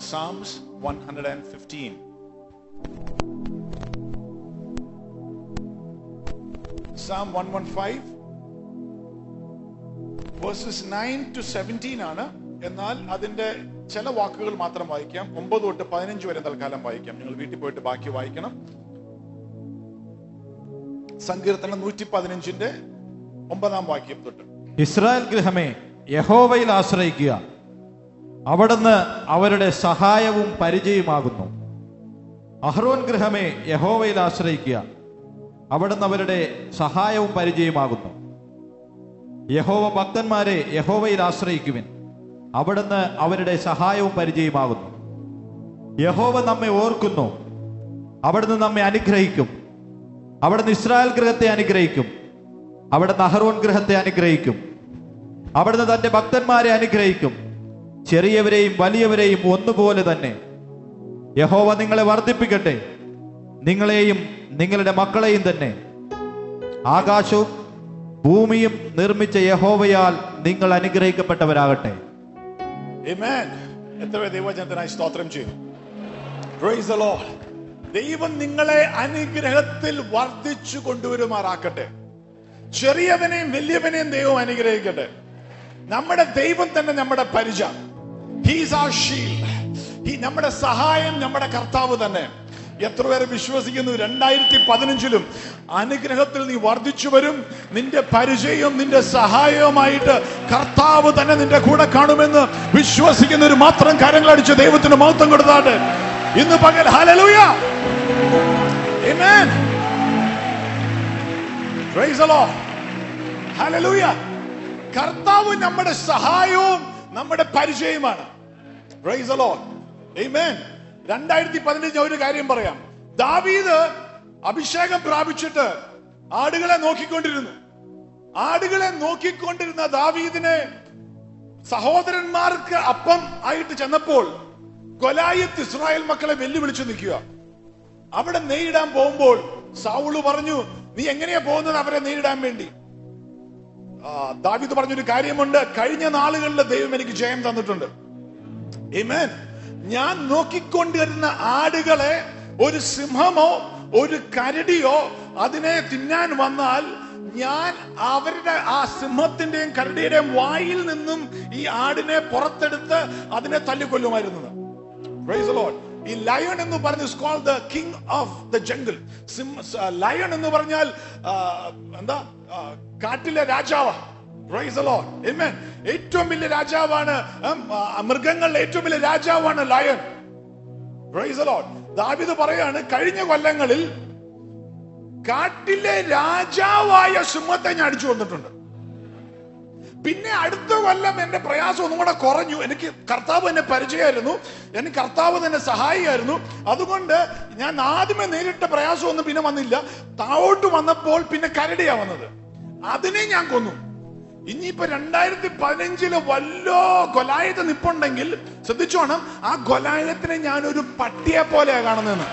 Psalms 115. Psalm 115 verses nine to seventeen ആണ് എന്നാൽ അതിന്റെ ചില വാക്കുകൾ മാത്രം വായിക്കാം ഒമ്പത് തൊട്ട് പതിനഞ്ച് വരെ തൽക്കാലം വായിക്കാം നിങ്ങൾ വീട്ടിൽ പോയിട്ട് ബാക്കി വായിക്കണം സങ്കീർത്തനം നൂറ്റി പതിനഞ്ചിന്റെ ഒമ്പതാം വാക്യം തൊട്ട് ഇസ്രായേൽ ഗൃഹമേ യഹോവയിൽ ആശ്രയിക്കുക അവിടുന്ന് അവരുടെ സഹായവും പരിചയമാകുന്നു അഹ്റോൻ ഗൃഹമേ യഹോവയിൽ ആശ്രയിക്കുക അവിടുന്ന് അവരുടെ സഹായവും പരിചയമാകുന്നു യഹോവ ഭക്തന്മാരെ യഹോവയിൽ ആശ്രയിക്കുവിൻ അവിടുന്ന് അവരുടെ സഹായവും പരിചയമാകുന്നു യഹോവ നമ്മെ ഓർക്കുന്നു അവിടുന്ന് നമ്മെ അനുഗ്രഹിക്കും അവിടുന്ന് ഇസ്രായേൽ ഗൃഹത്തെ അനുഗ്രഹിക്കും അവിടുന്ന് അഹറോൻ ഗൃഹത്തെ അനുഗ്രഹിക്കും അവിടുന്ന് തന്റെ ഭക്തന്മാരെ അനുഗ്രഹിക്കും ചെറിയവരെയും വലിയവരെയും ഒന്നുപോലെ തന്നെ യഹോവ നിങ്ങളെ വർദ്ധിപ്പിക്കട്ടെ നിങ്ങളെയും നിങ്ങളുടെ മക്കളെയും തന്നെ ആകാശവും ഭൂമിയും നിർമ്മിച്ച യഹോവയാൽ നിങ്ങൾ അനുഗ്രഹിക്കപ്പെട്ടവരാകട്ടെ Amen. എത്ര പേർ ദൈവജനത്തിനായി സ്തോത്രം ചെയ്തു Praise the Lord. ദൈവം നിങ്ങളെ അനുഗ്രഹത്തിൽ വർദ്ധിച്ചു കൊണ്ടുവരുമാറാക്കട്ടെ ചെറിയവനെയും വലിയവനെയും ദൈവം അനുഗ്രഹിക്കട്ടെ നമ്മുടെ ദൈവം തന്നെ നമ്മുടെ പരിച ഹീസ് ആ ഷീൽഡ് ഈ നമ്മുടെ സഹായം നമ്മുടെ കർത്താവ് തന്നെ എത്ര പേര് വിശ്വസിക്കുന്നു രണ്ടായിരത്തി പതിനഞ്ചിലും അനുഗ്രഹത്തിൽ നീ വർദ്ധിച്ചു വരും നിന്റെ പരിചയവും നിന്റെ സഹായവുമായിട്ട് കർത്താവ് തന്നെ നിന്റെ കൂടെ കാണുമെന്ന് വിശ്വസിക്കുന്നവർ മാത്രം കരങ്ങളടിച്ച് ദൈവത്തിന് മഹത്വം കൊടുത്താട്ട് ഇന്ന് പകൽ ഹലലൂയ Amen. Praise the Lord. Hallelujah. കർത്താവ് നമ്മുടെ സഹായവും നമ്മുടെ പരിചയമാണ് Praise the Lord. Amen. രണ്ടായിരത്തി പതിനഞ്ച് ഒരു കാര്യം പറയാം ദാവീദ് അഭിഷേകം പ്രാപിച്ചിട്ട് ആടുകളെ നോക്കിക്കൊണ്ടിരുന്നു ആടുകളെ നോക്കിക്കൊണ്ടിരുന്ന ദാവീദിനെ സഹോദരന്മാർക്ക് അപ്പം ആയിട്ട് ചെന്നപ്പോൾ കൊലായത്ത് ഇസ്രായേൽ മക്കളെ വെല്ലുവിളിച്ചു നിൽക്കുക അവിടെ നെയ്യിടാൻ പോകുമ്പോൾ സാവുള് പറഞ്ഞു നീ എങ്ങനെയാ പോകുന്നത് അവരെ നെയ്യിടാൻ വേണ്ടി ആ, ദാവീദ് പറഞ്ഞൊരു കാര്യമുണ്ട് കഴിഞ്ഞ നാളുകളിൽ ദൈവം എനിക്ക് ജയം തന്നിട്ടുണ്ട് Amen. ഞാൻ നോക്കിക്കൊണ്ടിരുന്ന ആടുകളെ ഒരു സിംഹമോ ഒരു കരടിയോ അതിനെ തിന്നാൻ വന്നാൽ ഞാൻ അവരുടെ ആ സിംഹത്തിന്റെയും കരടിയുടെയും വായിൽ നിന്നും ഈ ആടിനെ പുറത്തെടുത്ത് അതിനെ തല്ലിക്കൊല്ലുമായിരുന്നത് Praise the Lord. ഈ ലയൺ എന്ന് പറഞ്ഞ call the king of the jungle lion എന്ന് പറഞ്ഞാൽ ആ, എന്താ ആ, കാട്ടിലെ രാജാവ് Praise the Lord. Amen. ഏറ്റവും വലിയ രാജാവാണ് ഉം, ആ, മൃഗങ്ങളുടെ ഏറ്റവും വലിയ രാജാവാണ് lion Praise the Lord. David പറയാണ് കഴിഞ്ഞ കൊല്ലങ്ങളിൽ കാട്ടിലെ രാജാവായ സിംഹത്തെ ഞാൻ അടിച്ചു വന്നിട്ടുണ്ട് പിന്നെ അടുത്ത കൊല്ലം എന്റെ പ്രയാസം ഒന്നും കൂടെ കുറഞ്ഞു എനിക്ക് കർത്താവ് എന്നെ പരിചയമായിരുന്നു എനിക്ക് കർത്താവ് തന്നെ സഹായിയായിരുന്നു അതുകൊണ്ട് ഞാൻ ആദ്യമേ നേരിട്ട പ്രയാസമൊന്നും പിന്നെ വന്നില്ല താഴോട്ട് വന്നപ്പോൾ പിന്നെ കരടിയാ വന്നത് അതിനെ ഞാൻ കൊന്നു ഇനിയിപ്പോ രണ്ടായിരത്തി പതിനഞ്ചില് വല്ലോ കൊലായത്ത് നിപ്പുണ്ടെങ്കിൽ ശ്രദ്ധിച്ചോണം ആ കൊലായത്തിനെ ഞാൻ ഒരു പട്ടിയെ പോലെയാ കാണുന്നതെന്ന്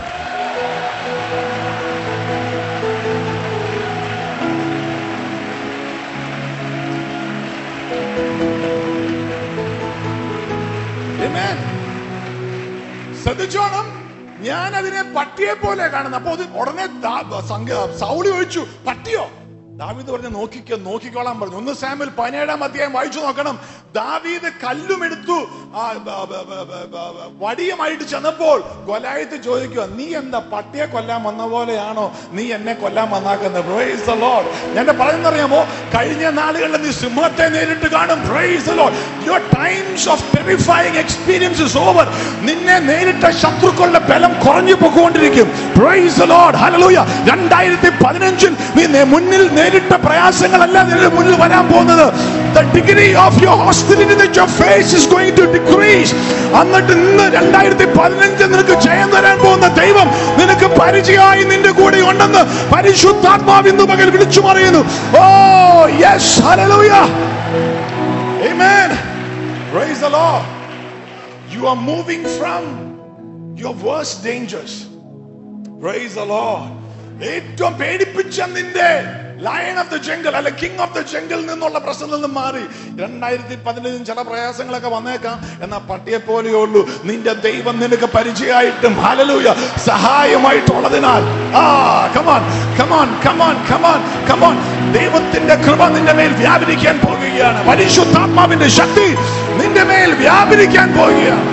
Amen. ശ്രദ്ധിച്ചോണം ഞാൻ അതിനെ പട്ടിയെ പോലെ കാണുന്നത് അപ്പൊ അത് ഉടനെ ദാ- സംഘ- സൗളി ഒഴിച്ചു പട്ടിയോ ദാവീദ് പറഞ്ഞ നോക്കിക്കോ നോക്കിക്കോളാൻ പറഞ്ഞു ഒന്ന് സാമിൽ പതിനേഴാം അധ്യായം വായിച്ചു നോക്കണം ദാവീദ് കല്ലുമെടുത്തു ആ, ബ- ബ- ബ- ബ- ബ- വടിയുമായിട്ട് ചെന്നപ്പോൾ കൊലായത്ത് ചോദിക്കുക നീ എന്താ പട്ടിയെ കൊല്ലാൻ വന്ന പോലെയാണോ നീ എന്നെ കൊല്ലാൻ വന്നാക്കുന്നത് Praise the Lord. ഞാൻ പറയുന്നറിയാമോ കഴിഞ്ഞ നാളുകളിൽ നീ സിംഹത്തെ നേരിട്ട് കാണും Praise the Lord. Your times of terrifying experience is over. നിന്നെ നേരിട്ട ശത്രുക്കളുടെ ബലം കുറഞ്ഞു പോയിക്കൊണ്ടിരിക്കും Praise the Lord. Hallelujah. രണ്ടായിരത്തി പതിനഞ്ചിൽ നീ നേ- മുന്നിൽ നേരിട്ട പ്രയാസങ്ങളല്ല നിന്റെ മുന്നിൽ വരാൻ പോകുന്നത് The degree of your hostility that your face is going to decrease. എന്നിട്ട് ഇന്ന് രണ്ടായിരത്തി പതിനഞ്ച് നിനക്ക് ജയം തരാൻ പോകുന്ന ദൈവം നിനക്ക് പരിചയമായി നിന്റെ കൂടെ ഉണ്ടെന്ന് പരിശുദ്ധാത്മാവ് ഇന്ന് പകൽ വിളിച്ചു പറയുന്നു oh yes hallelujah Amen. Praise the Lord. You are moving from your worst dangers. Praise the Lord. ഏറ്റവും പേടിപ്പിച്ച നിന്റെ ലയൺ ഓഫ് ദ ജംഗിൾ അല്ലെ കിങ് ഓഫ് ദ ജംഗിൾ നിന്നുള്ള പ്രശ്നത്തിൽ നിന്ന് മാറി രണ്ടായിരത്തി പതിനഞ്ചും ചില പ്രയാസങ്ങളൊക്കെ വന്നേക്കാം എന്നാ പട്ടിയെ പോലെയേ ഉള്ളൂ നിന്റെ ദൈവം നിനക്ക് പരിചയമായിട്ടും ഹലലൂയ സഹായമായിട്ടുള്ളതിനാൽ ആ come on come on come on come on come on ദൈവത്തിന്റെ കൃപ നിന്റെ മേൽ വ്യാപരിക്കാൻ പോകുകയാണ് പരിശുദ്ധാത്മാവിന്റെ ശക്തി നിന്റെ മേൽ വ്യാപരിക്കാൻ പോകുകയാണ്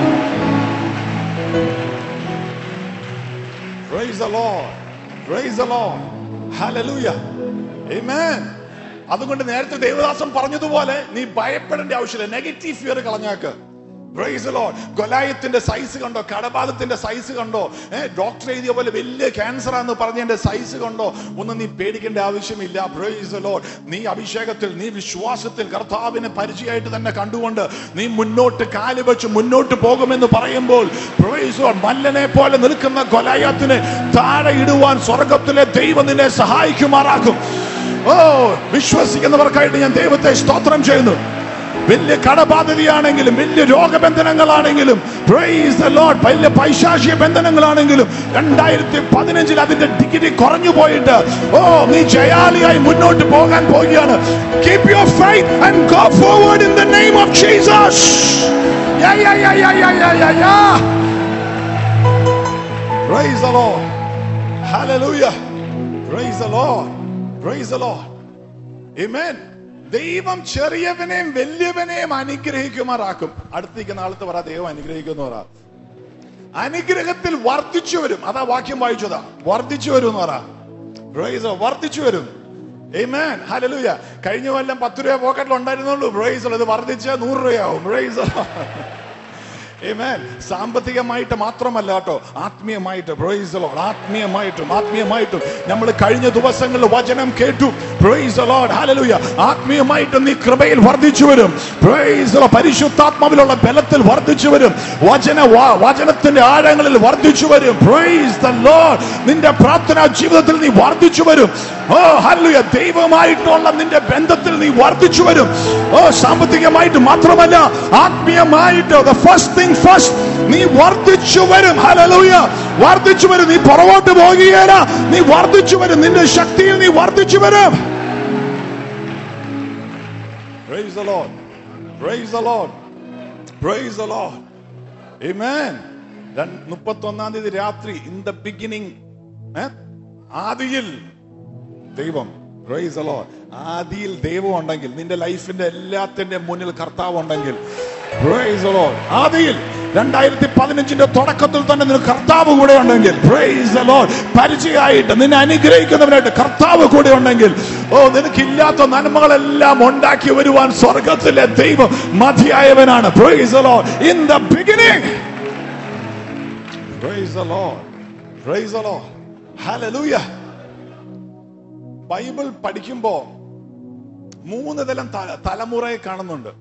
Praise the Lord. Praise the Lord. Hallelujah. Amen. അതുകൊണ്ട് നേരത്തെ ദേവദാസൻ പറഞ്ഞതുപോലെ നീ ഭയപ്പെടേണ്ട ആവശ്യമില്ല നെഗറ്റീവ് ഫിയർ കളഞ്ഞാക്ക് പ്രൈസ് ലോഡ് ഗൊലായത്തിന്റെ സൈസ് കണ്ടോ കടബാധത്തിന്റെ സൈസ് കണ്ടോ ഏഹ് ഡോക്ടർ എഴുതിയ പോലെ വലിയ ക്യാൻസർ ആണെന്ന് പറഞ്ഞതിന്റെ സൈസ് കണ്ടോ ഒന്നും നീ പേടിക്കേണ്ട ആവശ്യമില്ല പ്രൈസ് ലോഡ് നീ അഭിഷേകത്തിൽ നീ വിശ്വാസത്തിൽ കർത്താവിനെ പരിചയമായിട്ട് തന്നെ കണ്ടുകൊണ്ട് നീ മുന്നോട്ട് കാല് വെച്ച് മുന്നോട്ട് പോകുമെന്ന് പറയുമ്പോൾ പ്രൈസ് ലോഡ് മല്ലനെ പോലെ നിൽക്കുന്ന ഗൊലായത്തിനെ താഴെ ഇടുവാൻ സ്വർഗത്തിലെ ദൈവം നിന്നെ സഹായിക്കുമാറാക്കും ഓ വിശ്വസിക്കുന്നവർക്കായിട്ട് ഞാൻ ദൈവത്തെ സ്തോത്രം ചെയ്യുന്നു വലിയ കടബാധ്യതയാണെങ്കിലും വലിയ രോഗബന്ധനങ്ങളാണെങ്കിലും praise the Lord, വലിയ പൈശാചിക ബന്ധനങ്ങളാണെങ്കിലും രണ്ടായിരത്തി പതിനഞ്ചിൽ അതിന്റെ ഡിഗ്രി കുറഞ്ഞു പോയിട്ട് ഓ നീ ജയാലിയായി മുന്നോട്ട് പോകാൻ പോവുകയാണ് keep your fight and go forward in the name of Jesus യാ യാ യാ യാ യാ യാ യാ യാ Praise the Lord. Hallelujah. Praise the Lord. Praise the Lord. Amen. ദൈവം ചെറിയവനെയും വലിയവനെയും അനുഗ്രഹിക്കുമാറാക്കും അടുത്തേക്ക് നാളത്തെ പറ ദൈവം അനുഗ്രഹിക്കുന്നു പറ അനുഗ്രഹത്തിൽ വർദ്ധിച്ചു വരും അതാ വാക്യം വായിച്ചതാ വർദ്ധിച്ചു വരും എന്ന് പറ Praise the Lord. വർദ്ധിച്ചു വരും Amen. Hallelujah. കഴിഞ്ഞ കൊല്ലം പത്ത് രൂപ പോക്കറ്റിൽ ഉണ്ടായിരുന്നുള്ളൂ Praise the Lord. ഇത് വർദ്ധിച്ച നൂറ് രൂപയാവും Praise the Lord. Amen. സാമ്പത്തികമായിട്ട് മാത്രമല്ല കേട്ടോ ആത്മീയമായിട്ട് Praise the Lord. ആത്മീയമായിട്ടും ആത്മീയമായിട്ടും നമ്മൾ കഴിഞ്ഞ ദിവസങ്ങളിൽ വചനം കേട്ടു Praise the Lord. Hallelujah. ആത്മീയമായിട്ടും നീ കൃപയിൽ വർദ്ധിച്ചു വരും Praise the Lord. പരിശുദ്ധാത്മാവിലുള്ള ബലത്തിൽ വർദ്ധിച്ചു വരും വചന വാ- വചനത്തിന്റെ ആഴങ്ങളിൽ വർദ്ധിച്ചു വരും Praise the Lord. നിന്റെ പ്രാർത്ഥനാ ജീവിതത്തിൽ നീ വർദ്ധിച്ചു വരും ഓ ഹല്ലുയ ദൈവമായിട്ടുള്ള നിന്റെ ബന്ധത്തിൽ നീ വർദ്ധിച്ചു വരും ഓ സാമ്പത്തികമായിട്ട് മാത്രമല്ല ആത്മീയമായിട്ട് the first thing first നീ വർദ്ധിച്ചു വരും ഹല്ലേലൂയ വർദ്ധിച്ചു വരും നീ പുറകോട്ട് പോകുകയില്ല നീ വർദ്ധിച്ചു വരും നിന്റെ ശക്തിയിൽ നീ വർദ്ധിച്ചു വരും Praise the Lord. Praise the Lord. Praise the Lord. Amen. മുപ്പത്തൊന്നാം തീയതി രാത്രി ഇൻ ദ ബിഗിനിങ് ആദിയിൽ ദൈവം Praise the Lord. ആദിയിൽ ദൈവം ഉണ്ടെങ്കിൽ നിന്റെ ലൈഫിന്റെ എല്ലാത്തിന്റെ മുന്നിൽ കർത്താവ് ഉണ്ടെങ്കിൽ Praise the Lord. ആദിയിൽ രണ്ടായിരത്തി പതിനഞ്ചിന്റെ തുടക്കത്തിൽ തന്നെ നിനക്ക് കർത്താവ് കൂടെ ഉണ്ടെങ്കിൽ Praise the Lord. പരിചയമായിട്ട് നിന്നെ അനുഗ്രഹിക്കുന്നവനായിട്ട് കർത്താവ് കൂടെ ഉണ്ടെങ്കിൽ ഓ നിനക്കില്ലാത്ത നന്മകളെല്ലാം ഉണ്ടാക്കി വരുവാൻ സ്വർഗത്തിലെ ദൈവം മതിയായവനാണ് Praise the Lord. In the beginning Praise the Lord. Praise the Lord. Hallelujah. Bible പഠിക്കുമ്പോ മൂന്ന് തരം തല- തലമുറയെ കാണുന്നുണ്ട്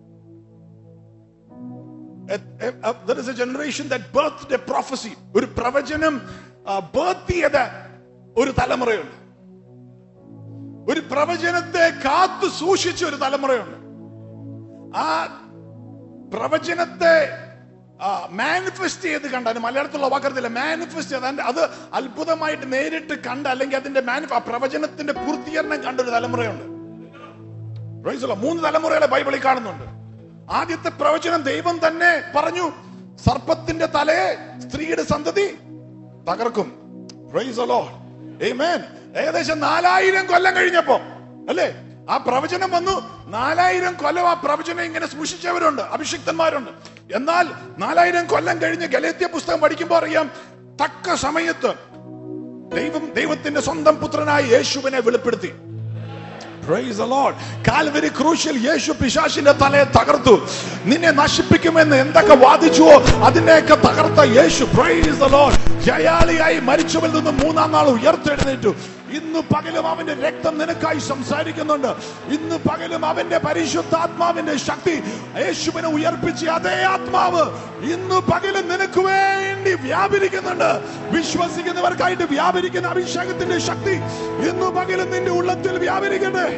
there is a generation that birth a prophecy ഒരു പ്രവചനം ബർത്ത് ചെയ്ത ഒരു തലമുറയുണ്ട് ഒരു പ്രവചനത്തെ കാത്തു സൂക്ഷിച്ച ഒരു തലമുറയുണ്ട് ആ പ്രവചനത്തെ മാനിഫെസ്റ്റ് ചെയ്ത് കണ്ട അതിന് മലയാളത്തിലുള്ള വാക്കറിയില്ല മാനിഫെസ്റ്റ് ചെയ്ത് അതിന്റെ അത് അത്ഭുതമായിട്ട് നേരിട്ട് കണ്ട അല്ലെങ്കിൽ അതിന്റെ മാനിഫ ആ പ്രവചനത്തിന്റെ പൂർത്തീകരണം കണ്ട ഒരു തലമുറയുണ്ട് Praise the Lord. മൂന്ന് തലമുറകളെ ബൈബിളിൽ കാണുന്നുണ്ട് ആദ്യത്തെ പ്രവചനം ദൈവം തന്നെ പറഞ്ഞു സർപ്പത്തിന്റെ തലയെ സ്ത്രീയുടെ സന്തതി തകർക്കും Praise the Lord. Amen. ഏകദേശം നാലായിരം കൊല്ലം കഴിഞ്ഞപ്പോ അല്ലേ ആ പ്രവചനം വന്നു നാലായിരം കൊല്ലം ആ പ്രവചനം ഇങ്ങനെ സൂക്ഷിച്ചവരുണ്ട് അഭിഷിക്തന്മാരുണ്ട് എന്നാൽ നാലായിരം കൊല്ലം കഴിഞ്ഞ് ഗലേത്യ പുസ്തകം പഠിക്കുമ്പോൾ അറിയാം തക്ക സമയത്ത് ദൈവം ദൈവത്തിന്റെ സ്വന്തം പുത്രനായ യേശുവിനെ വെളിപ്പെടുത്തി Praise the Lord. കാൽവരി ക്രൂശിൽ യേശു പിശാശിന്റെ തലയെ തകർത്തു നിന്നെ നശിപ്പിക്കുമെന്ന് എന്തൊക്കെ വാദിച്ചുവോ അതിനെയൊക്കെ തകർത്ത യേശു Praise the Lord. ജയാളിയായി മരിച്ചവരിൽ നിന്ന് മൂന്നാം നാൾ ഉയർത്തെഴുന്നേറ്റു ഇന്ന് പകലും അവന്റെ രക്തം നിനക്കായി സംസാരിക്കുന്നുണ്ട് ഇന്ന് പകലും അവന്റെ പരിശുദ്ധാത്മാവിന്റെ ശക്തി യേശുവിനെ ഉയർപ്പിച്ച അതേ ആത്മാവ് ഇന്ന് പകലും നിനക്ക് വേണ്ടി വ്യാപരിക്കുന്നുണ്ട് വിശ്വസിക്കുന്നവർക്കായിട്ട് വ്യാപരിക്കുന്ന അഭിഷേകത്തിന്റെ ശക്തി ഇന്ന് പകലും നിന്റെ ഉള്ളത്തിൽ വ്യാപരിക്കട്ടെ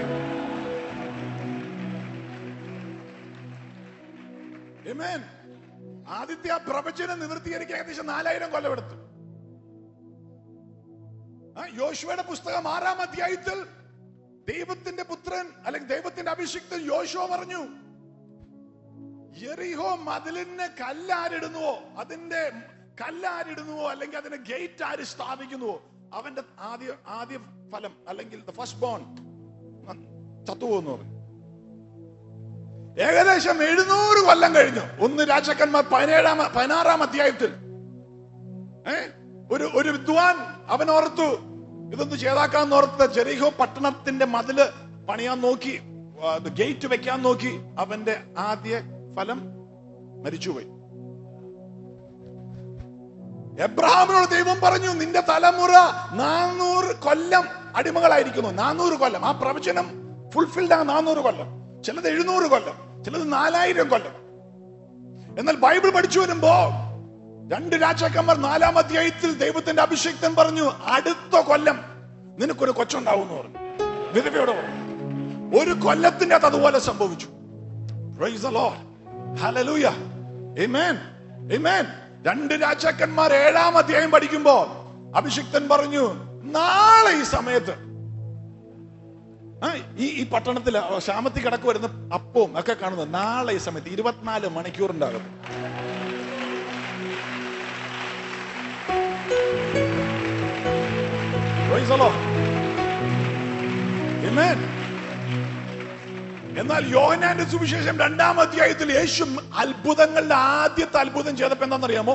Amen. ആദ്യത്തെ ആ പ്രവചനം നിവൃത്തീകരിക്കാൻ ഏകദേശം നാലായിരം കൊല്ലമെടുത്തു ആ, യോശുവയുടെ പുസ്തകം ആറാം അധ്യായത്തിൽ ദൈവത്തിന്റെ പുത്രൻ അല്ലെങ്കിൽ ദൈവത്തിന്റെ അഭിഷിക്തൻ യോശുവ പറഞ്ഞു യെറിഹോ മതിലിന് കല്ലാരിടുന്നുവോ അതിന്റെ കല്ലാരിടുന്നുവോ അല്ലെങ്കിൽ അതിന്റെ ഗേറ്റ് ആര് സ്ഥാപിക്കുന്നുവോ അവന്റെ ആദ്യ ആദ്യ ഫലം അല്ലെങ്കിൽ ഫസ്റ്റ് ബോൺ ചത്തുപോകുന്നു പറഞ്ഞു ഏകദേശം എഴുന്നൂറ് കൊല്ലം കഴിഞ്ഞു ഒന്ന് രാജാക്കന്മാർ പതിനേഴാം പതിനാറാം അധ്യായത്തിൽ ഏ ഒരു ഒരു വിദ്വാൻ അവൻ ഓർത്തു ഇതൊന്ന് ചെയ്താക്കാൻ ഓർത്ത് ജെറിഹോ പട്ടണത്തിന്റെ മതില് പണിയാൻ നോക്കി ഗേറ്റ് വെക്കാൻ നോക്കി അവന്റെ ആദ്യ ഫലം മരിച്ചുപോയി എബ്രഹാമിനോട് ദൈവം പറഞ്ഞു നിന്റെ തലമുറ നാനൂറ് കൊല്ലം അടിമകളായിരിക്കുന്നു നാനൂറ് കൊല്ലം ആ പ്രവചനം ഫുൾഫിൽഡ് ആ നാനൂറ് കൊല്ലം ചിലത് എഴുന്നൂറ് കൊല്ലം ചിലത് നാലായിരം കൊല്ലം എന്നാൽ ബൈബിൾ പഠിച്ചു വരുമ്പോ രണ്ട് രാജാക്കന്മാർ നാലാം അധ്യായത്തിൽ ദൈവത്തിന്റെ അഭിഷേക്തൻ പറഞ്ഞു അടുത്ത കൊല്ലം നിനക്കൊരു കൊച്ചുണ്ടാവും എന്ന് പറഞ്ഞു വിധവയോട് പറഞ്ഞു ഒരു കൊല്ലത്തിന്റെ അത് അതുപോലെ സംഭവിച്ചു Praise the Lord. Hallelujah. Amen. Amen. രണ്ട് രാജാക്കന്മാർ ഏഴാം അധ്യായം പഠിക്കുമ്പോ അഭിഷിക്തൻ പറഞ്ഞു നാളെ ഈ സമയത്ത് ആ, ഈ ഈ പട്ടണത്തിൽ ക്ഷാമത്തിൽ കിടക്ക് വരുന്ന അപ്പവും ഒക്കെ കാണുന്നത് നാളെ ഈ സമയത്ത് ഇരുപത്തിനാല് മണിക്കൂറുണ്ടാകും Praise the Lord. Amen. എന്നാൽ യോഹനാന്റെ സുവിശേഷം രണ്ടാം അധ്യായത്തിൽ യേശു അത്ഭുതങ്ങളുടെ ആദ്യത്തെ അത്ഭുതം ചെയ്തപ്പോ എന്താണെന്നറിയാമോ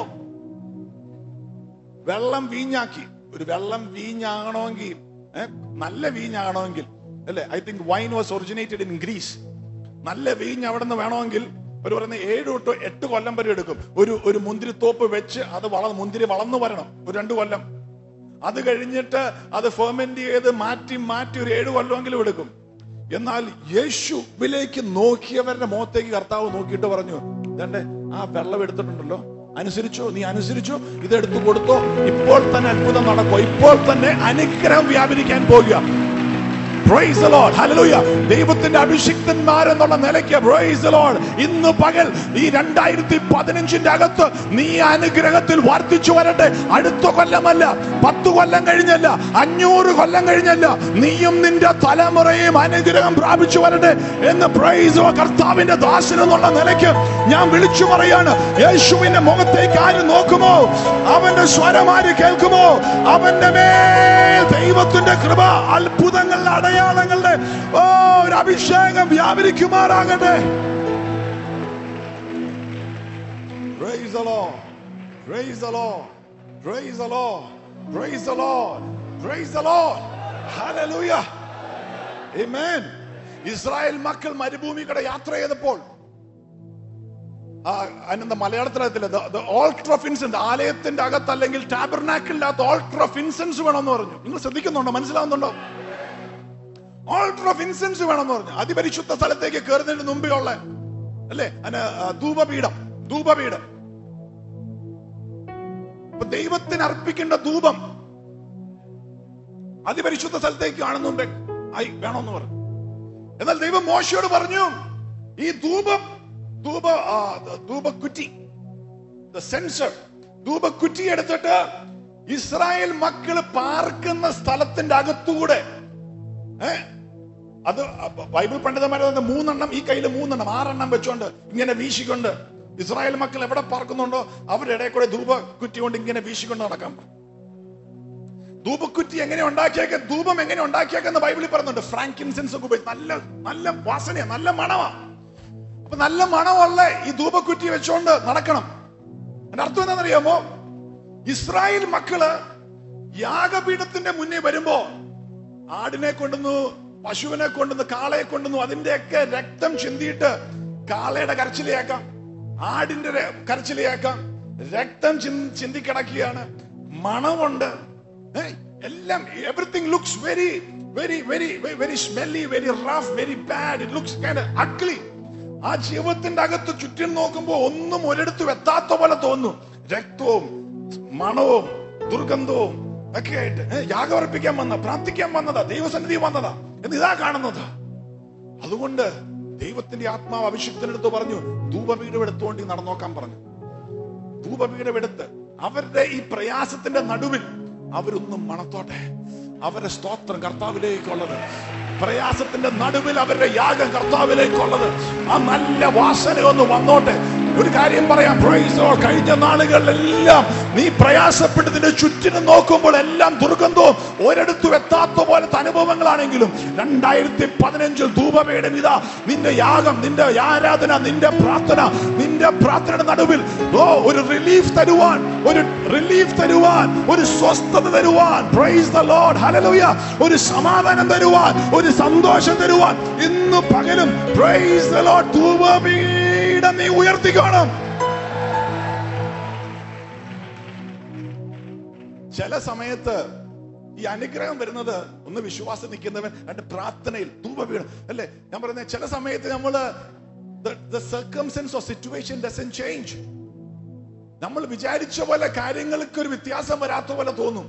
വെള്ളം വീഞ്ഞാക്കി ഒരു വെള്ളം വീഞ്ഞാകണമെങ്കിൽ ഏ, നല്ല വീഞ്ഞാകണമെങ്കിൽ അല്ലെ I think wine was originated in Greece നല്ല വീഞ്ഞ് അവിടെ നിന്ന് വേണമെങ്കിൽ ഒരു പറയുന്ന ഏഴ് തൊട്ട് എട്ട് കൊല്ലം വരെ എടുക്കും ഒരു ഒരു മുന്തിരിത്തോപ്പ് വെച്ച് അത് വള മുന്തിരി വളർന്നു വരണം ഒരു രണ്ട് കൊല്ലം അത് കഴിഞ്ഞിട്ട് അത് ഫെർമെന്റ് ചെയ്ത് മാറ്റി മാറ്റി ഒരു ഏഴ് കൊല്ലമെങ്കിലും എടുക്കും എന്നാൽ യേശുവിലേക്ക് നോക്കിയവരുടെ മുഖത്തേക്ക് കർത്താവ് നോക്കിയിട്ട് പറഞ്ഞു ഇതണ്ടേ ആ വെള്ളം എടുത്തിട്ടുണ്ടല്ലോ അനുസരിച്ചോ നീ അനുസരിച്ചോ ഇതെടുത്തു കൊടുത്തോ ഇപ്പോൾ തന്നെ അത്ഭുതം നടക്കോ ഇപ്പോൾ തന്നെ അനുഗ്രഹം വ്യാപരിക്കാൻ പോകുക Praise the Lord. Hallelujah. ദൈവത്തിന്റെ അഭിഷിക്തന്മാർ എന്നുള്ള നിലയ്ക്ക് Praise the Lord. ഇന്ന് പകൽ ഈ രണ്ടായിരത്തി പതിനഞ്ചിന്റെ അകത്ത് നീ അനുഗ്രഹത്തിൽ വർദ്ധിച്ചു വരട്ടെ അടുത്ത കൊല്ലമല്ല പത്ത് കൊല്ലം കഴിഞ്ഞല്ല അഞ്ഞൂറ് കൊല്ലം കഴിഞ്ഞല്ല നീയും നിന്റെ തലമുറയും അനുഗ്രഹം പ്രാപിച്ചു വരട്ടെ എന്ന് പ്രൈസ് കർത്താവിന്റെ ദാസൻ എന്നുള്ള നിലയ്ക്ക് ഞാൻ വിളിച്ചു പറയാണ് യേശുവിന്റെ മുഖത്തേക്ക് ആര് നോക്കുമോ അവന്റെ സ്വരം ആര് കേൾക്കുമോ അവന്റെ മേൽ ദൈവത്തിന്റെ കൃപ അത്ഭുതങ്ങളുടെ അടയാളങ്ങളുടെ ഓ ഒരു അഭിഷേകം വ്യാപരിക്കുമാറാകട്ടെ Praise the Lord. Praise the Lord. Praise the Lord. Praise the Lord. Praise the Lord. Hallelujah. Amen. Israel മക്കൾ മരുഭൂമി കൂടെ യാത്ര ചെയ്തപ്പോൾ ആ, അതിനെന്താ മലയാളത്തിലത്തില്ല ഓൾട്ടർ ഓഫ് ഇൻസെൻസ് ആലയത്തിന്റെ അകത്ത് അല്ലെങ്കിൽ ടാബർനാക്കില്ലാത്ത ഓൾട്ടർ ഓഫ് ഇൻസെൻസ് വേണമെന്ന് പറഞ്ഞു നിങ്ങൾ ശ്രദ്ധിക്കുന്നുണ്ടോ മനസ്സിലാവുന്നുണ്ടോ ഓൾട്ടർ ഓഫ് ഇൻസെൻസ് വേണമെന്ന് പറഞ്ഞു അതിപരിശുദ്ധ സ്ഥലത്തേക്ക് കയറുന്നതിന് മുമ്പേ ഉള്ള അല്ലേ അതിന് ആ, ധൂപപീഠം ധൂപപീഠം അപ്പൊ ദൈവത്തിന് അർപ്പിക്കേണ്ട ധൂപം അതിപരിശുദ്ധ സ്ഥലത്തേക്ക് കാണുന്നുണ്ട് ആയി വേണമെന്ന് പറഞ്ഞു എന്നാൽ ദൈവം മോശയോട് പറഞ്ഞു ഈ ധൂപം ധൂപ ആ, ധൂപക്കുറ്റി സെൻസർ ധൂപക്കുറ്റി എടുത്തിട്ട് ഇസ്രായേൽ മക്കള് പാർക്കുന്ന സ്ഥലത്തിന്റെ അകത്തൂടെ ഏ അത് ബൈബിൾ പണ്ഡിതന്മാരെ പറയുന്നത് മൂന്നെണ്ണം ഈ കയ്യിൽ മൂന്നെണ്ണം ആറെണ്ണം വെച്ചോണ്ട് ഇങ്ങനെ വീശിക്കൊണ്ട് ഇസ്രായേൽ മക്കൾ എവിടെ പാർക്കുന്നുണ്ടോ അവരുടെ ഇടയിൽ കൂടെ ധൂപക്കുറ്റി കൊണ്ട് ഇങ്ങനെ വീശിക്കൊണ്ട് നടക്കാം ധൂപക്കുറ്റി എങ്ങനെ ഉണ്ടാക്കിയേക്ക ധൂപം എങ്ങനെ ഉണ്ടാക്കിയേക്കെന്ന് ബൈബിളിൽ പറയുന്നുണ്ട് ഫ്രാങ്കിൻസെൻസ് ഒക്കെ ഉപയോഗിച്ച് നല്ല നല്ല വാസനയാ നല്ല മണമാ അപ്പൊ നല്ല മണമുള്ള ഈ ധൂപക്കുറ്റി വെച്ചോണ്ട് നടക്കണം എന്റെ അർത്ഥം എന്താണെന്നറിയാമോ ഇസ്രായേൽ മക്കള് യാഗപീഠത്തിന്റെ മുന്നേ വരുമ്പോ ആടിനെ കൊണ്ടുവന്നു പശുവിനെ കൊണ്ടുവന്നു കാളയെ കൊണ്ടുവന്നു അതിന്റെയൊക്കെ രക്തം ചിന്തിയിട്ട് കാളയുടെ കരച്ചിലയാക്കാം ആടിന്റെ ര- കരച്ചിലയാക്കാം രക്തം ചിന്തി ചിന്തിക്കിടക്കുകയാണ് മണമുണ്ട് ഏ, എല്ലാം everything looks very very very very smelly very rough very bad it looks ugly ആ ജീവിതത്തിന്റെ അകത്ത് ചുറ്റും നോക്കുമ്പോ ഒന്നും ഒരിടത്തും എത്താത്ത പോലെ തോന്നുന്നു രക്തവും മണവും ദുർഗന്ധവും ഒക്കെ ആയിട്ട് ഏ, യാഗമർപ്പിക്കാൻ വന്ന പ്രാർത്ഥിക്കാൻ വന്നതാ ദൈവസന്നിധി വന്നതാ എന്ന് ഇതാ കാണുന്നത് അതുകൊണ്ട് ദൈവത്തിന്റെ ആത്മാവ് അഭിഷിക്തനെടുത്ത് പറഞ്ഞു ധൂപപീഠം എടുത്തുകൊണ്ട് ഈ നടന്നോക്കാൻ പറഞ്ഞു ധൂപപീഠം എടുത്ത് അവരുടെ ഈ പ്രയാസത്തിന്റെ നടുവിൽ അവരൊന്നും മണത്തോട്ടെ അവരുടെ സ്തോത്രം കർത്താവിലേക്കുള്ളത് പ്രയാസത്തിന്റെ നടുവിൽ അവരുടെ യാഗം കർത്താവിലേക്കുള്ളത് ആ നല്ല വാസന ഒന്ന് വന്നോട്ടെ ഒരു കാര്യം പറയാം praise the Lord. കഴിഞ്ഞ നാളുകളിലെല്ലാം നീ പ്രയാസപ്പെട്ടതിന്റെ ചുറ്റിനും നോക്കുമ്പോൾ എല്ലാം ദുർഗന്ധവും ഒരിടത്തും എത്താത്ത പോലത്തെ അനുഭവങ്ങളാണെങ്കിലും രണ്ടായിരത്തി പതിനഞ്ചിൽ ധൂപപീഠം ഇതാ നിന്റെ യാഗം നിന്റെ ആരാധന നിന്റെ പ്രാർത്ഥന നിന്റെ പ്രാർത്ഥനയുടെ നടുവിൽ ഓ ഒരു റിലീഫ് തരുവാൻ ഒരു റിലീഫ് തരുവാൻ ഒരു സ്വസ്ഥത തരുവാൻ പ്രൈസ് ദ ലോർഡ് ഹല്ലേലൂയ ഒരു സമാധാനം തരുവാൻ ഒരു സന്തോഷം തരുവാൻ ഇന്ന് പകലും പ്രൈസ് ദ ലോർഡ് ധൂപപീഠം നീ ഉയർത്തിക്കണം ചില സമയത്ത് ഈ അനുഗ്രഹം വരുന്നത് ഒന്ന് വിശ്വാസം നിൽക്കുന്നവൻ രണ്ട് പ്രാർത്ഥനയിൽ ധൂപപീഠം അല്ലേ ഞാൻ പറയുന്നത് ചില സമയത്ത് നമ്മള് the circumstance or situation doesn't change നമ്മൾ വിചാരിച്ച പോലെ കാര്യങ്ങൾക്ക് ഒരു വ്യത്യാസം വരാത്ത പോലെ തോന്നും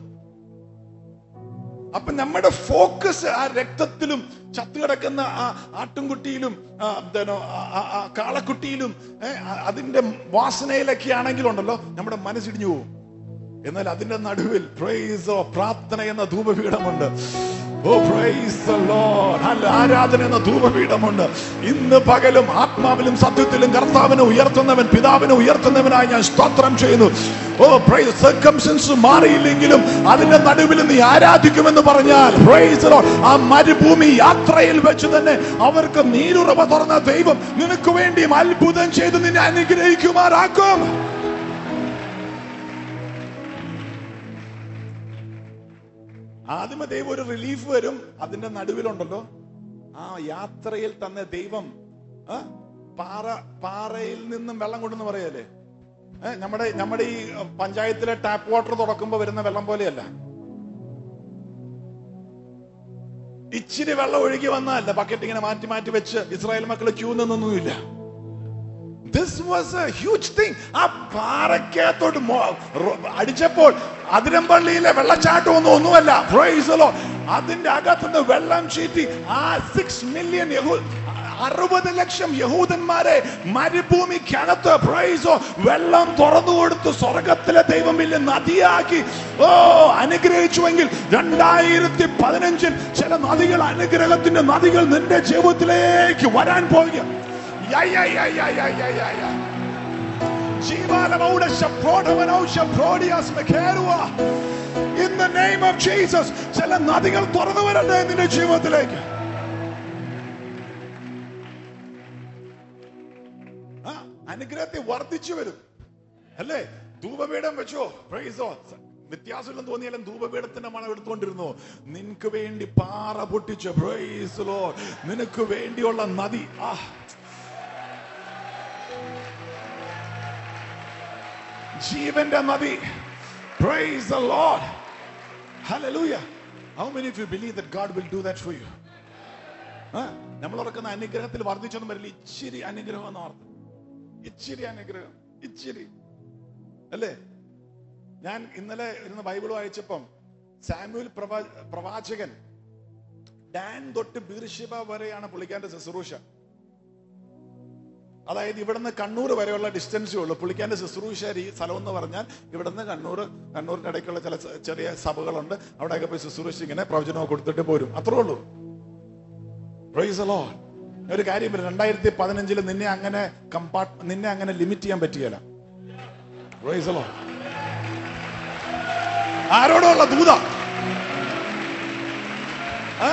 അപ്പൊ നമ്മുടെ ഫോക്കസ് ആ രക്തത്തിലും ചത്തുകിടക്കുന്ന ആ ആട്ടുംകുട്ടിയിലും ആ, എന്താണ്, ആ- ആ- ആ കാളക്കുട്ടിയിലും ഏ, ആ- അതിന്റെ വാസനയിലൊക്കെ ആണെങ്കിലുണ്ടല്ലോ നമ്മുടെ മനസ്സിടിഞ്ഞു പോകും എന്നാൽ അതിന്റെ നടുവിൽ പ്രൈസോ പ്രാർത്ഥന എന്ന ധൂപപീഠമുണ്ട് ഓ പ്രൈസ് ദ ലോർഡ് നല്ല ആരാധന എന്ന ധൂപപീഠമുണ്ട് ഇന്ന് പകലും ആത്മാവിലും സത്യത്തിലും കർത്താവിനെ ഉയർത്തുന്നവൻ പിതാവിനെ ഉയർത്തുന്നവനായി ഞാൻ സ്തോത്രം ചെയ്യുന്നു ഓ പ്രൈസ് സർക്കംസൻസ് മാറിയില്ലെങ്കിലും അതിന്റെ നടുവിൽ നീ ആരാധിക്കുമെന്ന് പറഞ്ഞാൽ പ്രൈസ് ലോർഡ് ആ മരുഭൂമി യാത്രയിൽ വെച്ച് തന്നെ അവർക്ക് നീരുറവ തുറന്ന ദൈവം നിനക്ക് വേണ്ടിയും അത്ഭുതം ചെയ്ത് നിന്നെ അനുഗ്രഹിക്കുമാറാക്കും ആദ്യമേ ദൈവം ഒരു റിലീഫ് വരും അതിന്റെ നടുവിലുണ്ടല്ലോ ആ യാത്രയിൽ തന്നെ ദൈവം ആ, പാറ പാറയിൽ നിന്നും വെള്ളം കൊണ്ടെന്ന് പറയല്ലേ ഏ, നമ്മുടെ നമ്മുടെ ഈ പഞ്ചായത്തിലെ ടാപ്പ് വാട്ടർ തുറക്കുമ്പോ വരുന്ന വെള്ളം പോലെയല്ല ഇച്ചിരി വെള്ളം ഒഴുകി വന്നതല്ല ബക്കറ്റ് ഇങ്ങനെ മാറ്റി മാറ്റി വെച്ച് ഇസ്രായേൽ മക്കൾ ക്യൂ നിന്നൊന്നുമില്ല this was a huge thing ആ പാറക്കകത്തോട്ട് മോ- റോ- അടിച്ചപ്പോൾ അതിരമ്പള്ളിയിലെ വെള്ളച്ചാട്ടം ഒന്നും ഒന്നുമല്ല Praise the Lord. അതിന്റെ അകത്തുനിന്ന് വെള്ളം ചീറ്റി ആ സിക്സ് മില്യൺ അറുപത് ലക്ഷം യഹൂദന്മാരെ മരുഭൂമിക്കകത്ത് പ്രൈസോ വെള്ളം തുറന്നു കൊടുത്ത് സ്വർഗത്തിലെ ദൈവം വലിയ നദിയാക്കി ഓ അനുഗ്രഹിച്ചുവെങ്കിൽ രണ്ടായിരത്തി പതിനഞ്ചിൽ ചില നദികൾ അനുഗ്രഹത്തിന്റെ നദികൾ നിന്റെ ജീവിതത്തിലേക്ക് വരാൻ പോകുക Ja, ja, ja, ja, ja, ja, ja, ja. ജീവാലമൗഢ ശപ്രോഢവനൗ ശപ്രോഡിയാസ് മെഖേറുവ. In the name of Jesus ചില നദികൾ തുറന്നു വരട്ടെ നിന്റെ ജീവിതത്തിലേക്ക് ആ, അനുഗ്രഹത്തെ വർദ്ധിച്ചു വരും അല്ലേ ധൂപപീഠം വെച്ചോ പ്രൈസോ വ്യത്യാസമില്ലെന്ന് തോന്നിയാലും ധൂപപീഠത്തിന്റെ മണം എടുത്തുകൊണ്ടിരുന്നു നിനക്ക് വേണ്ടി പാറ പൊട്ടിച്ച് പ്രൈസലോ നിനക്ക് വേണ്ടിയുള്ള നദി ആ ജീവന്റെ നദി praise the lord hallelujah how many of you believe that god will do that for you ആ, നമ്മൾ ഓർക്കുന്ന അനുഗ്രഹത്തിൽ വർദ്ധിച്ചൊന്നും വരില്ല ഇച്ചിരി അനുഗ്രഹം എന്ന് ഓർത്ത് ഇച്ചിരി അനുഗ്രഹം ഇച്ചിരി അല്ലേ ഞാൻ ഇന്നലെ ഇരുന്ന് ബൈബിൾ വായിച്ചപ്പം സാമുവൽ പ്രവാ പ്രവാചകൻ ഡാൻ തൊട്ട് ബീർഷിബ വരെയാണ് പുള്ളിക്കാന്റെ ശുശ്രൂഷ അതായത് ഇവിടുന്ന് കണ്ണൂർ വരെയുള്ള ഡിസ്റ്റൻസേ ഉള്ളൂ പുള്ളിക്കാന്റെ ശുശ്രൂഷ ഈ സ്ഥലം എന്ന് പറഞ്ഞാൽ ഇവിടുന്ന് കണ്ണൂർ കണ്ണൂരിന്റെ ഇടയ്ക്കുള്ള ചില സ- ചെറിയ സഭകളുണ്ട് അവിടെയൊക്കെ പോയി ശുശ്രൂഷ ഇങ്ങനെ പ്രവചനമൊക്കെ കൊടുത്തിട്ട് പോരും അത്രേ ഉള്ളൂ Praise the Lord. ഒരു കാര്യം പറയാം രണ്ടായിരത്തി പതിനഞ്ചില് നിന്നെ അങ്ങനെ കമ്പാർട്ട് നിന്നെ അങ്ങനെ ലിമിറ്റ് ചെയ്യാൻ പറ്റുകയില്ല Praise the Lord. ആരോടുള്ള ദൂത ആ?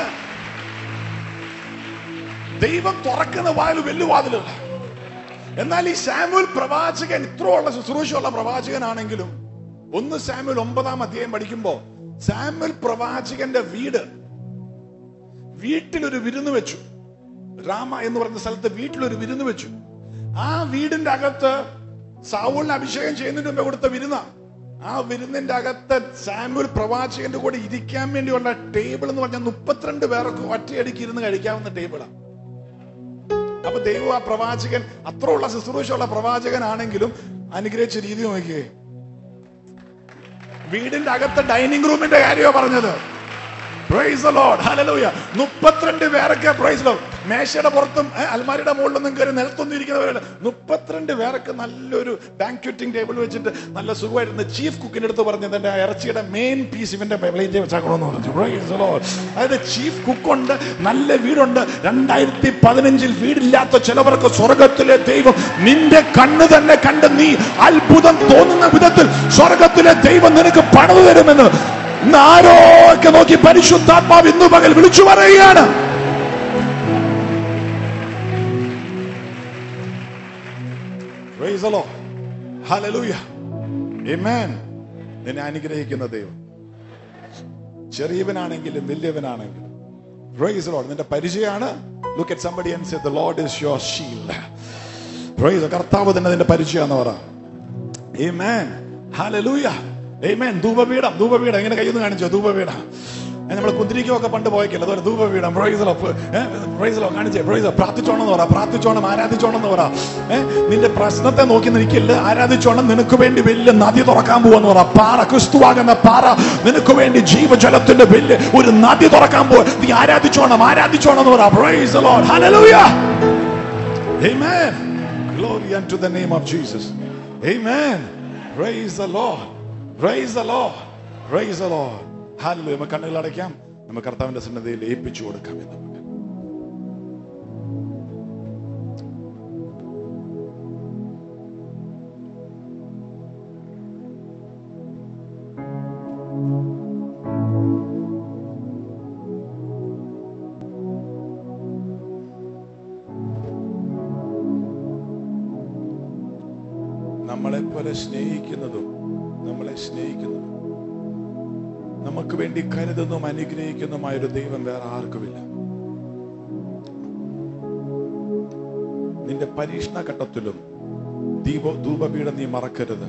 ദൈവം തുറക്കുന്ന വാതിൽ വെല്ലുവാതിലുകൾ എന്നാൽ ഈ സാമുവൽ പ്രവാചകൻ ഇത്രയുള്ള ശുശ്രൂഷയുള്ള പ്രവാചകനാണെങ്കിലും ഒന്ന് സാമുവൽ ഒമ്പതാം അധ്യായം പഠിക്കുമ്പോ സാമുവൽ പ്രവാചകന്റെ വീട് വീട്ടിലൊരു വിരുന്ന് വെച്ചു രാമ എന്ന് പറയുന്ന സ്ഥലത്ത് വീട്ടിലൊരു വിരുന്ന് വെച്ചു ആ വീടിന്റെ അകത്ത് സാവൂളിനെ അഭിഷേകം ചെയ്യുന്നതിന് മുമ്പ് കൊടുത്ത വിരുന്ന ആ വിരുന്നിന്റെ അകത്ത് സാമുവൽ പ്രവാചകന്റെ കൂടെ ഇരിക്കാൻ വേണ്ടിയുള്ള ടേബിൾ എന്ന് പറഞ്ഞാൽ മുപ്പത്തിരണ്ട് പേർക്ക് ഒറ്റയടിക്ക് ഇരുന്ന് കഴിക്കാവുന്ന ടേബിളാണ് അപ്പൊ ദൈവം ആ പ്രവാചകൻ അത്ര ഉള്ള ശുശ്രൂഷയുള്ള പ്രവാചകനാണെങ്കിലും അനുഗ്രഹിച്ച രീതി നോക്കിയേ വീടിന്റെ അകത്ത് ഡൈനിങ് റൂമിന്റെ കാര്യമാണ് പറഞ്ഞത് പ്രൈസ് ലോഡ് ഹല്ലേലൂയ മുപ്പത്തിരണ്ട് പേരൊക്കെ പ്രൈസ് ലോഡ് മേശയുടെ പുറത്തും ഏ, അൽമാരിയുടെ മുകളിലൊന്നും കയറി നിലത്തൊന്നും ഇരിക്കുന്നവരല്ല മുപ്പത്തിരണ്ട് പേർക്ക് നല്ലൊരു ബാങ്ക്വറ്റിംഗ് ടേബിൾ വെച്ചിട്ട് നല്ല സുഖമായിരുന്നു ചീഫ് കുക്കിന്റെ അടുത്ത് പറഞ്ഞത് എന്റെ ഇറച്ചിയുടെ മെയിൻ പീസ് ഇവന്റെ പ്ലേറ്റ് വെച്ചാക്കണമെന്ന് പറഞ്ഞു Praise the Lord. അതായത് ചീഫ് കുക്കുണ്ട് നല്ല വീടുണ്ട് രണ്ടായിരത്തി പതിനഞ്ചിൽ വീടില്ലാത്ത ചിലവർക്ക് സ്വർഗത്തിലെ ദൈവം നിന്റെ കണ്ണ് തന്നെ കണ്ട് നീ അത്ഭുതം തോന്നുന്ന വിധത്തിൽ സ്വർഗത്തിലെ ദൈവം നിനക്ക് പണിതു തരുമെന്ന് ഇന്ന് ആരോക്കെ നോക്കി പരിശുദ്ധാത്മാവ് ഇന്നു പകൽ വിളിച്ചു പറയുകയാണ് Praise the Lord. Hallelujah. Amen. നിന്നെ അനുഗ്രഹിക്കുന്ന ദൈവം ചെറിയവനാണെങ്കിലും വലിയവനാണെങ്കിലും Praise the Lord. നിന്റെ പരിചയമാണ് look at somebody and say the Lord is your shield. Praise the കർത്താവ് തന്നെ നിന്റെ പരിചയമാണെന്ന് പറ Amen. Hallelujah. Amen. ധൂപപീഠം ധൂപപീഠം എങ്ങനെ കയ്യൊന്ന് കാണിച്ചോ ധൂപപീഠം നമ്മൾ കുന്തിരിക്കൊക്കെ പണ്ട് പോയക്കല്ലോ അതുപോലെ ധൂപപീഠം പ്രൈസലോ പ്രൈസലോ കാണിച്ചേ പ്രൈസോ പ്രാർത്ഥിച്ചോണെന്ന് പറ പ്രാർത്ഥിച്ചോണം ആരാധിച്ചോണെന്ന് പറ ഏഹ് നിന്റെ പ്രശ്നത്തെ നോക്കി നിൽക്കില്ല ആരാധിച്ചോണം നിനക്ക് വേണ്ടി വലിയ നദി തുറക്കാൻ പോവെന്ന് പറ പാറ ക്രിസ്തുവാകുന്ന പാറ നിനക്ക് വേണ്ടി ജീവജലത്തിന്റെ വലിയ ഒരു നദി തുറക്കാൻ പോവാ നീ ആരാധിച്ചോണം ആരാധിച്ചോണം എന്ന് പറ praise Lord hallelujah Amen. Glory unto the name of Jesus. Amen. Praise the Lord. Praise the Lord. Praise the Lord. Hallelujah. നമുക്ക് കണ്ണുകൾ അടയ്ക്കാം നമുക്ക് കർത്താവിന്റെ സന്നദ്ധയിൽ ഏൽപ്പിച്ചു കൊടുക്കാം എന്ന് നമുക്ക് നമ്മളെ പോലെ സ്നേഹിക്കുന്നതും നമ്മളെ സ്നേഹിക്കുന്നതും നമുക്ക് വേണ്ടി കരുതുന്നതും അനുഗ്രഹിക്കുന്നതുമായ ഒരു ദൈവം വേറെ ആർക്കുമില്ല നിന്റെ പരീക്ഷണ ഘട്ടത്തിലും ദീപ ധൂപപീഠം നീ മറക്കരുത്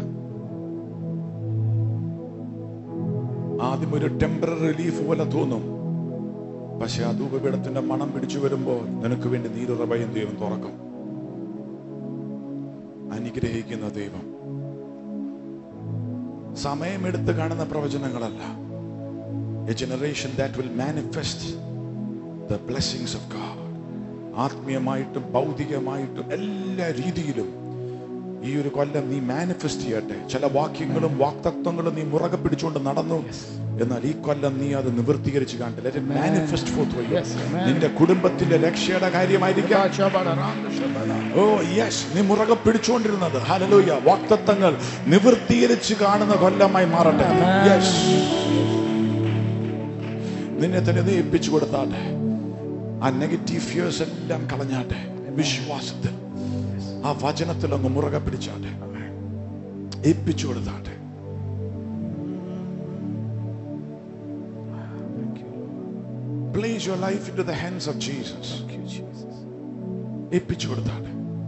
ആദ്യം ഒരു ടെമ്പററി റിലീഫ് പോലെ തോന്നും പക്ഷെ ആ ധൂപപീഠത്തിന്റെ മണം പിടിച്ചു വരുമ്പോൾ നിനക്ക് വേണ്ടി നീരുറവയും ദൈവം തുറക്കും അനുഗ്രഹിക്കുന്ന ദൈവം സമയമെടുത്ത് കാണുന്ന പ്രവചനങ്ങളല്ല a generation that will manifest the blessings of God ആത്മീയമായിട്ടും ഭൗതികമായിട്ടും എല്ലാ രീതിയിലും ഈ ഒരു കൊല്ലം നീ മാനിഫെസ്റ്റ് ചെയ്യട്ടെ ചില വാക്യങ്ങളും വാക്തത്വങ്ങളും നീ മുറകെ പിടിച്ചുകൊണ്ട് നടന്നു എന്നാൽ ഈ കൊല്ലം നീ അത് നിവൃത്തീകരിച്ച് കാണില്ല മാനിഫെസ്റ്റ് ഫോർത്ത് Yes, amen. നിന്റെ കുടുംബത്തിന്റെ രക്ഷയുടെ കാര്യമായിരിക്കാം ഓ യെസ് നീ മുറകെ പിടിച്ചുകൊണ്ടിരുന്നത് ഹലലൂയ വാക്തത്വങ്ങൾ നിവൃത്തീകരിച്ച് കാണുന്ന കൊല്ലമായി മാറട്ടെ യെസ് നിന്നെ തന്നെ നീ ഏൽപ്പിച്ചു കൊടുത്താട്ടെ ആ നെഗറ്റീവ് ഫിയേഴ്സ് എല്ലാം കളഞ്ഞാട്ടെ വിശ്വാസത്തിൽ ആ വചനത്തിൽ അങ്ങ് മുറകെ പിടിച്ചാട്ടെ ഏൽപ്പിച്ചു കൊടുത്താട്ടെ Place your life into the hands of Jesus. ഏൽപ്പിച്ചു കൊടുത്താട്ടെ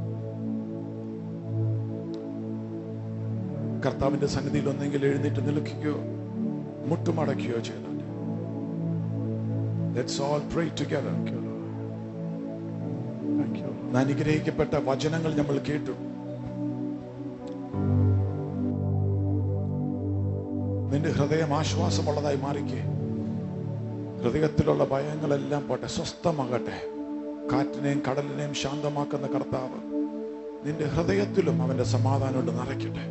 കർത്താവിന്റെ സന്നിധിയിൽ ഒന്നെങ്കിൽ എഴുന്നേറ്റ് നിൽക്കുകയോ മുട്ടുമടക്കുകയോ ചെയ്താട്ടെ Let's all pray together. ഇന്ന് അനുഗ്രഹിക്കപ്പെട്ട വചനങ്ങൾ നമ്മൾ കേട്ടു നിന്റെ ഹൃദയം ആശ്വാസമുള്ളതായി മാറിക്കേ ഹൃദയത്തിലുള്ള ഭയങ്ങളെല്ലാം പോട്ടെ സ്വസ്ഥമാകട്ടെ കാറ്റിനെയും കടലിനെയും ശാന്തമാക്കുന്ന കർത്താവ് നിന്റെ ഹൃദയത്തിലും അവന്റെ സമാധാനം കൊണ്ട് നിറയ്ക്കട്ടെ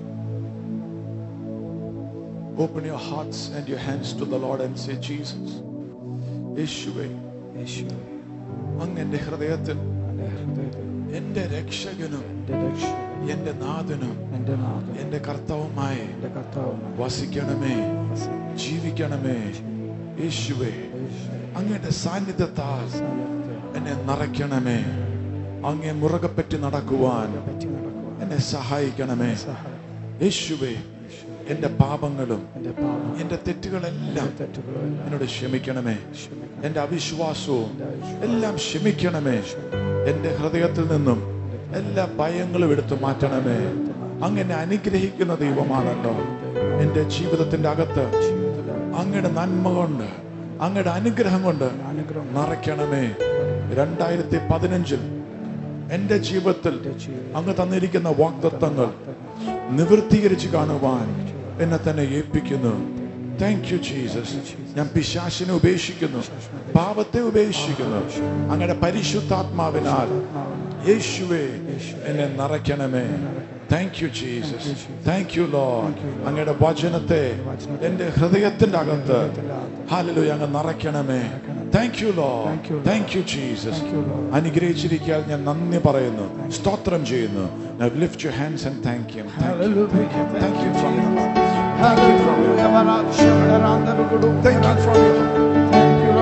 open your hearts and your hands to the Lord and say Jesus യേശുവേ അങ്ങ് എന്റെ ഹൃദയത്തിൽ എന്റെ രക്ഷകനും എന്റെ നാഥനും എന്റെ കർത്താവുമായി വസിക്കണമേ ജീവിക്കണമേ യേശുവേ അങ്ങയുടെ സാന്നിധ്യത്താൽ എന്നെ നിറയ്ക്കണമേ അങ്ങേ മുറുകെ പറ്റി നടക്കുവാൻ എന്നെ സഹായിക്കണമേ യേശുവേ എന്റെ പാപങ്ങളും എന്റെ തെറ്റുകളെല്ലാം എന്നോട് ക്ഷമിക്കണമേ എന്റെ അവിശ്വാസവും എല്ലാം ക്ഷമിക്കണമേ എന്റെ ഹൃദയത്തിൽ നിന്നും എല്ലാ ഭയങ്ങളും എടുത്തു മാറ്റണമേ അങ്ങനെ അനുഗ്രഹിക്കുന്ന ദൈവമാണല്ലോ എന്റെ ജീവിതത്തിന്റെ അകത്ത് അങ്ങയുടെ നന്മ കൊണ്ട് അങ്ങയുടെ അനുഗ്രഹം കൊണ്ട് നിറയ്ക്കണമേ രണ്ടായിരത്തി പതിനഞ്ചിൽ എന്റെ ജീവിതത്തിൽ അങ്ങ് തന്നിരിക്കുന്ന വാഗ്ദത്തങ്ങൾ നിവൃത്തീകരിച്ച് കാണുവാൻ എന്നെ തന്നെ ഏൽപ്പിക്കുന്നു താങ്ക് യു ജീസസ് ഞാൻ പിശാശിനെ ഉപേക്ഷിക്കുന്നു പാപത്തെ ഉപേക്ഷിക്കുന്നു അങ്ങയുടെ പരിശുദ്ധാത്മാവിനാൽ യേശുവേ എന്നെ നിറയ്ക്കണമേ thank you Jesus thank you Lord അങ്ങയുടെ വചനത്തെ എന്റെ ഹൃദയത്തിന്റെ അകത്ത് ഹാലലു അങ്ങ് നിറയ്ക്കണമേ thank you Lord thank you Jesus അനുഗ്രഹിച്ചിരിക്കാൻ ഞാൻ നന്ദി പറയുന്നു സ്തോത്രം ചെയ്യുന്നു Now lift your hands and thank him. Thank you. Thank you. Thank you. Thank you. Thank you.